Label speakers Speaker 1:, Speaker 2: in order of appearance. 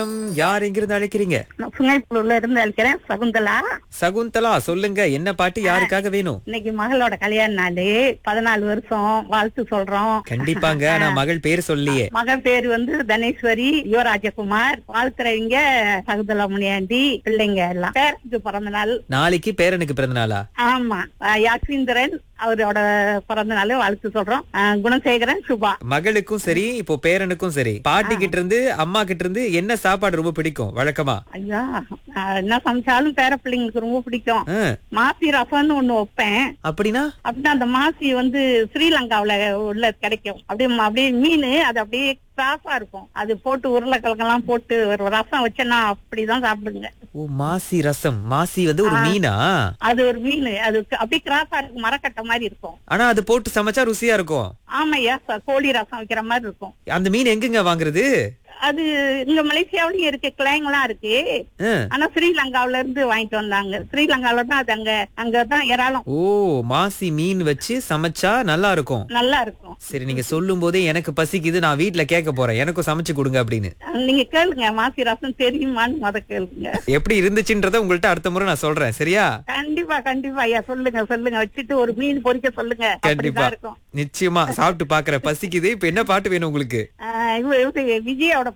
Speaker 1: ம், யார் எங்கிருந்து அழைக்கிறீங்க
Speaker 2: நான் சுங்கைப்புலூர்ல இருந்து அழைக்கிறேன் சகுந்தலா
Speaker 1: சகுந்தலா சொல்லுங்க என்ன பாட்டு யாருக்காக வேணும்
Speaker 2: இன்னைக்கு மகளோட கல்யாண நாள் பதினாலு வருஷம் வாழ்த்து சொல்றோம்
Speaker 1: கண்டிப்பாங்க ஆனா மகள் பேர் சொல்லியே
Speaker 2: மகன் பேரு வந்து தனேஸ்வரி யுவராஜகுமார் வாழ்த்துறவங்க சகுந்தலா முனியாண்டி பிள்ளைங்க எல்லாம் பேருக்கு பிறந்த நாள்
Speaker 1: நாளைக்கு பேரனுக்கு பிறந்த நாளா
Speaker 2: ஆமா அஹ் யாக்ஷிந்திரன் அவரோட பிறந்த நாள் வாழ்த்து சொல்றோம் அஹ் குணசேகரன் சுபா
Speaker 1: மகளுக்கும் சரி இப்போ பேரனுக்கும் சரி பாட்டி கிட்ட இருந்து அம்மா கிட்ட இருந்து என்ன சாப்பாடு ரொம்ப பிடிக்கும் வழக்கமா
Speaker 2: ஐயா அஹ் என்ன சமைச்சாலும் பேர பிள்ளைங்களுக்கு ரொம்ப பிடிக்கும்
Speaker 1: ஆ,
Speaker 2: மாசி ரசம்னு ஒண்ணு வைப்பேன்
Speaker 1: அப்படின்னா
Speaker 2: அப்படின்னா அந்த மாசி வந்து ஸ்ரீலங்காவுல உள்ள கிடைக்கும் அப்படியே ம- அப்படியே மீன் அது அப்படியே கிராஸா இருக்கும் அது போட்டு உருளைக்கிழங்கெல்லாம் போட்டு ஒரு ரசம் வச்சேன்னா அப்படிதான் சாப்பிடுங்க
Speaker 1: ஓ மாசி ரசம் மாசி வந்து ஒரு மீனா
Speaker 2: அது ஒரு மீன் அது க- அப்படியே கிராஸா இருக்கும் மரக்கட்டை மாதிரி இருக்கும்
Speaker 1: ஆனா அது போட்டு சமைச்சா ருசியா இருக்கும்
Speaker 2: ஆமாய்யா ச- கோழி ரசம் வைக்கிற மாதிரி இருக்கும்
Speaker 1: அந்த மீன் எங்கங்க வாங்குறது
Speaker 2: அது இங்க மலேசியாவிலயும் இருக்கு கிளைங்கெல்லாம் இருக்கு
Speaker 1: ஆ.
Speaker 2: ஆனா ஸ்ரீலங்காவுல இருந்து வாங்கிட்டு வந்தாங்க ஸ்ரீலங்காவில தான் அது அங்க அங்கதான் ஏராளம்
Speaker 1: ஓ மாசி மீன் வச்சு சமைச்சா நல்லா இருக்கும்
Speaker 2: நல்லா இருக்கும்
Speaker 1: சரி நீங்க சொல்லும் போதே எனக்கு பசிக்குது நான் வீட்ல கேட்க போறேன் எனக்கும் சமைச்சு கொடுங்க அப்படின்னு
Speaker 2: நீங்க கேளுங்க மாசி ரசம் தெரியுமான்னு முத கேளுங்க
Speaker 1: எப்படி இருந்துச்சுன்றத உங்கள்ட்ட அடுத்த முறை நான் சொல்றேன் சரியா
Speaker 2: கண்டிப்பா கண்டிப்பா ஐயா சொல்லுங்க சொல்லுங்க வச்சுட்டு ஒரு மீன் பொரிக்க சொல்லுங்க
Speaker 1: கண்டிப்பா
Speaker 2: அப்படிதான் இருக்கும்
Speaker 1: நிச்சயமா சாப்பிட்டு பாக்குறேன் பசிக்குது இப்ப என்ன பாட்டு வேணும் உங்களுக்கு
Speaker 2: ஆஹ் இவ- இவரு விஜயோட